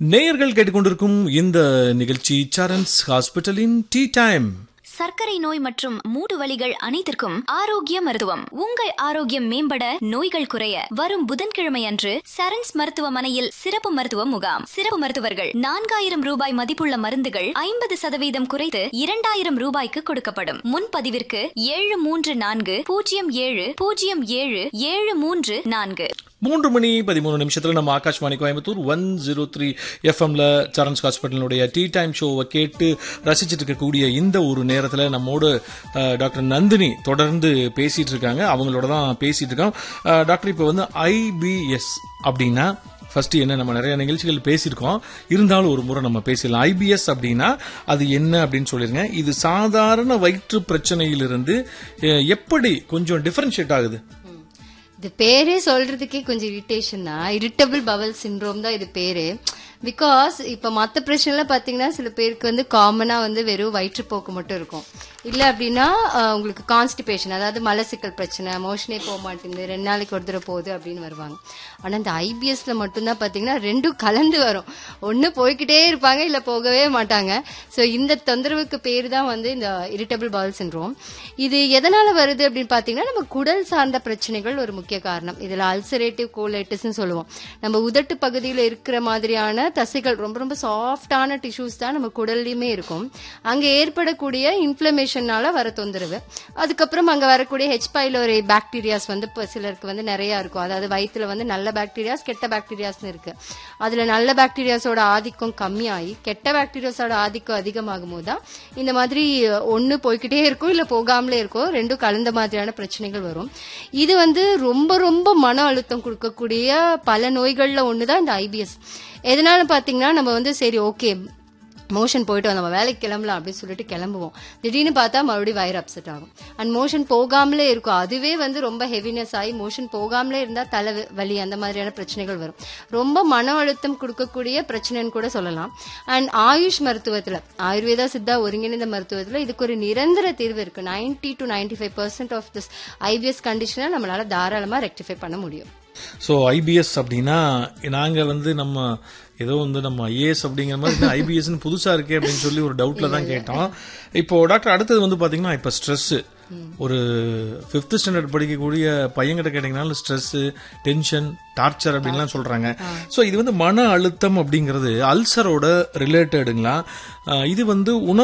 நேயர்கள் கேட்டுக்கொண்டிருக்கும் இந்த நிகழ்ச்சி சரண்ஸ் ஹாஸ்பிட்டலின் டீ டைம் சர்க்கரை நோய் மற்றும் மூட்டு வலிகள் அனைத்திற்கும் ஆரோக்கிய மருத்துவம் உங்கள் ஆரோக்கியம் மேம்பட நோய்கள் குறைய வரும் புதன்கிழமை அன்று சரண்ஸ் மருத்துவமனையில் சிறப்பு மருத்துவ முகாம் சிறப்பு மருத்துவர்கள் நான்காயிரம் ரூபாய் மதிப்புள்ள மருந்துகள் ஐம்பது சதவீதம் குறைத்து இரண்டாயிரம் ரூபாய்க்கு கொடுக்கப்படும் முன்பதிவிற்கு ஏழு மூன்று நான்கு பூஜ்ஜியம் ஏழு பூஜ்ஜியம் ஏழு ஏழு மூன்று நான்கு மூன்று மணி பதிமூணு நிமிஷத்துல நம்ம Akashvani Coimbatore one zero three எஃப்எம்ல சரண்ஸ் ஹாஸ்பிட்டலுடைய டீ டைம் ஷோவை கேட்டு ரசிச்சிட்டு இருக்கக்கூடிய இந்த ஒரு நேரத்துல நம்மோடு அஹ், டாக்டர் நந்தினி தொடர்ந்து பேசிட்டு இருக்காங்க அவங்களோட தான் பேசிட்டு இருக்கோம் அஹ், டாக்டர் இப்போ வந்து ஐபிஎஸ் அப்படின்னா ஃபர்ஸ்ட் என்ன நம்ம நிறைய நிகழ்ச்சிகள் பேசியிருக்கோம் இருந்தாலும் ஒரு முறை நம்ம பேசிடலாம் ஐபிஎஸ் அப்படின்னா அது என்ன அப்படின்னு சொல்லிருங்க இது சாதாரண வயிற்று பிரச்சனையிலிருந்து அஹ், எப்படி கொஞ்சம் டிஃபரன்ஷியேட் ஆகுது இது பேரே சொல்றதுக்கே கொஞ்சம் இரிட்டேஷன் தான் இரிட்டபிள் பவல் சிண்ட்ரோம் தான் இது பேரு பிகாஸ் இப்ப மத்த பிரச்சனைல பாத்தீங்கன்னா சில பேருக்கு வந்து காமனா வந்து வெறும் வயிற்றுப்போக்கு மட்டும் இருக்கும் இல்ல அப்படின்னா அஹ், உங்களுக்கு கான்ஸ்டிபேஷன் அதாவது மலசிக்கல் பிரச்சனை மோஷனே போக மாட்டேங்குது ரெண்டு நாளைக்கு ஒரு தடவை போகுது அப்படின்னு வருவாங்க ஆனா இந்த ஐபிஎஸ்ல மட்டும்தான் பாத்தீங்கன்னா ரெண்டும் கலந்து வரும் ஒண்ணு போய்க்கிட்டே இருப்பாங்க இல்ல போகவே மாட்டாங்க சோ இந்த தொந்தரவுக்கு பேர் தான் வந்து இந்த இரிட்டபிள் பவல் சிண்ட்ரோம் இது எதனால வருது அப்படின்னு பாத்தீங்கன்னா நம்ம குடல் சார்ந்த பிரச்சனைகள் ஒரு முக்கிய காரணம் இதுல அல்சரேட்டிவ் கோலைட்டிஸ்னு சொல்லுவோம் நம்ம உதட்டு பகுதியில இருக்கிற மாதிரியான தசைகள் ரொம்ப ரொம்ப சாஃப்டான டிஷ்யூஸ் தான் நம்ம குடல்லையுமே இருக்கும் அங்க ஏற்படக்கூடிய இன்ஃபிளமேஷனால வர தொந்தரவு அதுக்கப்புறம் அங்க வரக்கூடிய ஹெச் பைலோரி பாக்டீரியாஸ் வந்து இப்ப சிலருக்கு வந்து நிறைய இருக்கும் அதாவது வயித்துல வந்து நல்ல பாக்டீரியாஸ் கெட்ட பாக்டீரியாஸ்னு இருக்கு அதுல நல்ல பாக்டீரியாஸோட ஆதிக்கம் கம்மியாகி கெட்ட பாக்டீரியாஸோட ஆதிக்கம் அதிகமாகும் போது தான் இந்த மாதிரி ஒண்ணு போய்க்கிட்டே இருக்கும் இல்ல போகாமலே இருக்கும் ரெண்டும் கலந்த மாதிரியான பிரச்சனைகள் வரும் இது வந்து ரொம்ப ரொம்ப மன அழுத்தம் கொடுக்கக்கூடிய பல நோய்கள்ல ஒண்ணுதான் இந்த ஐபிஎஸ் எதனால பாத்தீங்கன்னா நம்ம வந்து சரி ஓகே மோஷன் போயிட்டு நம்ம வேலைக்கு கிளம்பலாம் அப்படின்னு சொல்லிட்டு கிளம்புவோம் திடீர்னு பார்த்தா மறுபடியும் வயிறு அப்செட் ஆகும் அண்ட் மோஷன் போகாமலே இருக்கும் அதுவே வந்து ரொம்ப ஹெவினஸ் ஆகி மோஷன் போகாமலே இருந்தா தலை வலி அந்த மாதிரியான பிரச்சனைகள் வரும் ரொம்ப மன அழுத்தம் கொடுக்கக்கூடிய பிரச்சனைன்னு கூட சொல்லலாம் அண்ட் ஆயுஷ் மருத்துவத்துல ஆயுர்வேதா சித்தா ஒருங்கிணைந்த மருத்துவத்துல இதுக்கு ஒரு நிரந்தர தீர்வு இருக்கு 90 to 95% five percent of this IBS கண்டிஷனை நம்மளால தாராளமா ரெக்டிஃபை பண்ண முடியும் ஸோ ஐபிஎஸ் அப்படின்னா நாங்க வந்து நம்ம ஏதோ வந்து நம்ம ஐஏஎஸ் அப்படிங்கிற மாதிரி ஐபிஎஸ்னு புதுசா இருக்கே அப்படின்னு சொல்லி ஒரு டவுட்ல தான் கேட்டோம் இப்போ டாக்டர் அடுத்தது வந்து பாத்தீங்கன்னா இப்ப ஸ்ட்ரெஸ் ஒரு ஃபிஃப்த் ஸ்டாண்டர்ட் படிக்கக்கூடிய பையன்கிட்ட கேட்டீங்கனாலும் ஸ்ட்ரெஸ் டென்ஷன் டார்ச்சர் அப்படின்லாம் சொல்றாங்க ஸோ இது வந்து மன அழுத்தம் அப்படிங்கிறது அல்சரோட ரிலேட்டடுங்களா இது வந்து உணவு